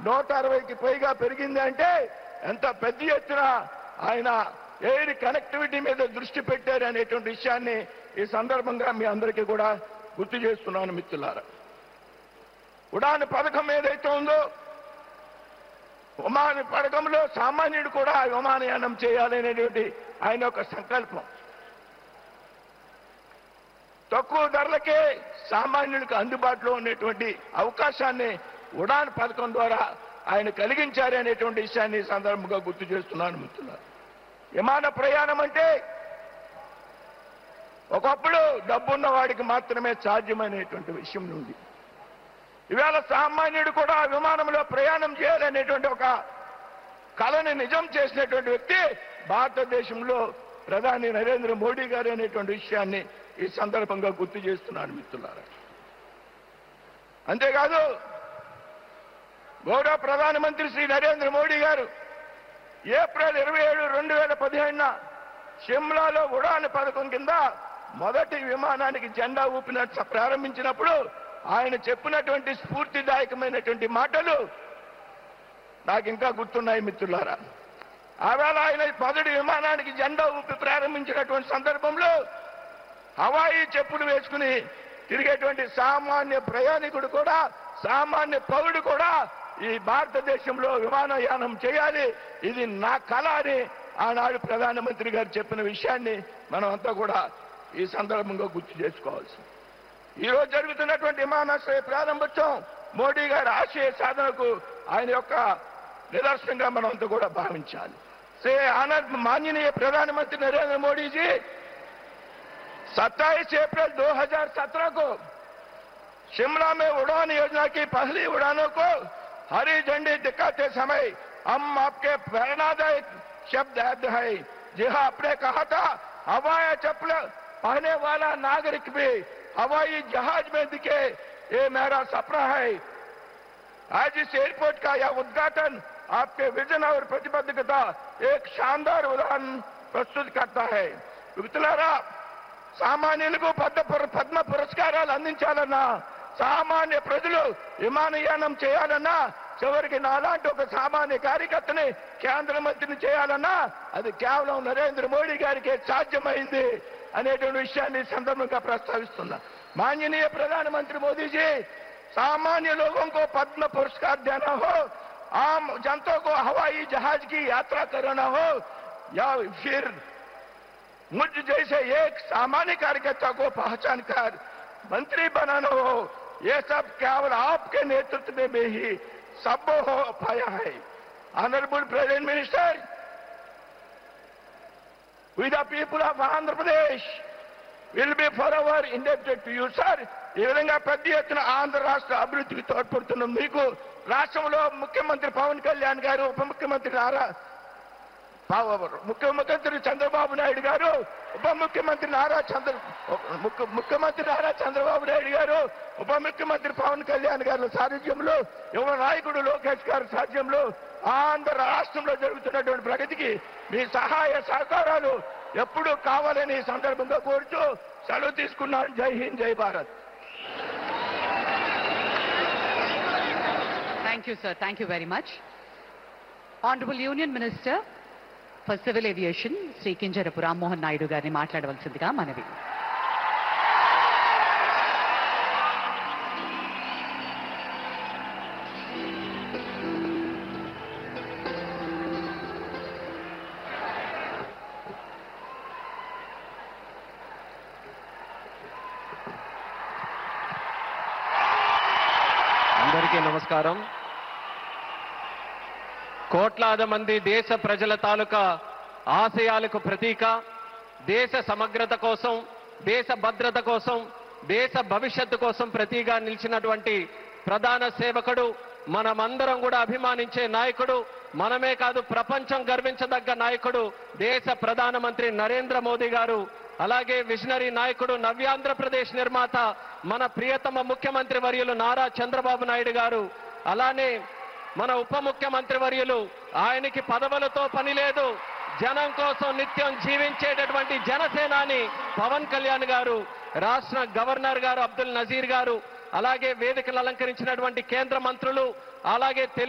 నూట అరవైకి పైగా పెరిగింది అంటే ఎంత పెద్ద ఎత్తున ఆయన ఎయిర్ కనెక్టివిటీ మీద దృష్టి పెట్టారు అనేటువంటి విషయాన్ని ఈ సందర్భంగా మీ అందరికీ కూడా గుర్తు చేస్తున్నాను మిత్రులారా ఉడాన్ పథకం ఏదైతే ఉందో విమాన పథకంలో సామాన్యుడు కూడా విమానయానం చేయాలనేటువంటి ఆయన యొక్క సంకల్పం తక్కువ ధరలకే సామాన్యుడికి అందుబాటులో ఉన్నటువంటి అవకాశాన్ని ఉడాన్ పథకం ద్వారా ఆయన కలిగించారు అనేటువంటి విషయాన్ని ఈ సందర్భంగా గుర్తు చేస్తున్నాను మిత్రులారా విమాన ప్రయాణం అంటే ఒకప్పుడు డబ్బున్న వాడికి మాత్రమే సాధ్యమనేటువంటి విషయం ఉంది ఇవాళ సామాన్యుడు కూడా విమానంలో ప్రయాణం చేయాలనేటువంటి ఒక కళని నిజం చేసినటువంటి వ్యక్తి భారతదేశంలో ప్రధాని నరేంద్ర మోడీ గారు అనేటువంటి విషయాన్ని ఈ సందర్భంగా గుర్తు చేస్తున్నాను మిత్రులారా అంతేకాదు గౌరవ ప్రధానమంత్రి శ్రీ నరేంద్ర మోడీ గారు ఏప్రిల్ ఇరవై ఏడు రెండు వేల పదిహేనున షిమ్లాలో ఉడాన్ పథకం కింద మొదటి విమానానికి జెండా ఊపిన ప్రారంభించినప్పుడు ఆయన చెప్పినటువంటి స్ఫూర్తిదాయకమైనటువంటి మాటలు నాకు ఇంకా గుర్తున్నాయి మిత్రులారా ఆవేళ ఆయన మొదటి విమానానికి జెండా ఊపి ప్రారంభించినటువంటి సందర్భంలో హవాయి చెప్పులు వేసుకుని తిరిగేటువంటి సామాన్య ప్రయాణికుడు కూడా సామాన్య పౌరుడు కూడా ఈ భారతదేశంలో విమానయానం చేయాలి ఇది నా కళ అని ఆనాడు ప్రధానమంత్రి గారు చెప్పిన విషయాన్ని మనం అంతా కూడా ఈ సందర్భంగా గుర్తు చేసుకోవాల్సి ఈ రోజు జరుగుతున్నటువంటి విమానాశ్రయ ప్రారంభోత్సవం మోడీ గారి ఆశయ సాధనకు ఆయన యొక్క నిదర్శనంగా మనం అంతా కూడా భావించాలి శ్రీ ఆనంద్ మాన్యనీయ ప్రధానమంత్రి नरेंद्र मोदी जी 27 अप्रैल 2017 को शिमला में उड़ान योजना की पहली उड़ानों को हरी झंडी दिखाते समय हम आपके प्रेरणादायक शब्द याद है जी हाँ आपने कहा था हवाई चप्पल पहने वाला नागरिक भी हवाई जहाज में दिखे ये मेरा सपना है आज इस एयरपोर्ट का यह उद्घाटन आपके विजन और प्रतिबद्धता एक शानदार उदाहरण प्रस्तुत करता है మిత్రులారా సామాన్యులకు పద్మ పుర- పద్మ పురస్కారాలు అందించాలన్నా సామాన్య ప్రజలు విమానయానం చేయాలన్నా చివరికి నాలాంటి ఒక సామాన్య కార్యకర్తని కేంద్ర మంత్రిని చేయాలన్నా అది కేవలం నరేంద్ర మోడీ గారికి సాధ్యమైంది అనేటువంటి విషయాన్ని ఈ సందర్భంగా ప్రస్తావిస్తున్నా మాన్యనీయ ప్రధానమంత్రి मोदी जी सामान्य लोगों को पद्म पुरस्कार देना हो आम जनता को हवाई जहाज की यात्रा कराना हो या फिर मुझ जैसे एक सामान्य कार्यकर्ता को पहचान कर मंत्री बनाना हो ये सब केवल आपके नेतृत्व में भी ही संभव हो पाया है honourable president minister with the people of Andhra Pradesh will be forever indebted to you, sir. ఈ విధంగా పెద్ద ఎత్తున ఆంధ్ర రాష్ట్ర అభివృద్ధికి తోడ్పడుతున్న మీకు రాష్ట్రంలో ముఖ్యమంత్రి పవన్ కళ్యాణ్ గారు ఉప ముఖ్యమంత్రి నారా పావ- ముఖ్య ముఖ్యమంత్రి చంద్రబాబు నాయుడు గారు ఉప ముఖ్యమంత్రి నారా చంద్ర ముఖ్య- ముఖ్యమంత్రి నారా చంద్రబాబు నాయుడు గారు ఉప ముఖ్యమంత్రి పవన్ కళ్యాణ్ గారి సారథ్యంలో యువ నాయకుడు లోకేష్ గారి సాధ్యంలో ఆంధ్ర రాష్ట్రంలో జరుగుతున్నటువంటి ప్రగతికి మీ సహాయ సహకారాలు ఎప్పుడూ కావాలని ఈ సందర్భంగా కోరుతూ సెలవు తీసుకున్నాను జై హింద్ జై Bharat Thank you, sir. Thank you very much. Honorable Union Minister for Civil Aviation, Shri Kinjarapu Rammohan Naidu గారిని మాట్లాడవలసిందిగా మనవి అందరికీ నమస్కారం కోట్లాది మంది దేశ ప్రజల తాలూకా ఆశయాలకు ప్రతీక దేశ సమగ్రత కోసం దేశ భద్రత కోసం దేశ భవిష్యత్తు కోసం ప్రతీగా నిలిచినటువంటి ప్రధాన సేవకుడు మనమందరం కూడా అభిమానించే నాయకుడు మనమే కాదు ప్రపంచం గర్వించదగ్గ నాయకుడు దేశ ప్రధానమంత్రి నరేంద్ర మోదీ గారు అలాగే విజనరీ నాయకుడు నవ్యాంధ్రప్రదేశ్ నిర్మాత మన ప్రియతమ ముఖ్యమంత్రి వర్యులు నారా చంద్రబాబు నాయుడు గారు అలానే మన ఉప ముఖ్యమంత్రి వర్యులు ఆయనకి పదవులతో పని లేదు జనం కోసం నిత్యం జీవించేటటువంటి జనసేనాని పవన్ కళ్యాణ్ గారు రాష్ట్ర గవర్నర్ గారు అబ్దుల్ నజీర్ గారు అలాగే వేదికలు అలంకరించినటువంటి కేంద్ర మంత్రులు అలాగే తెలుగు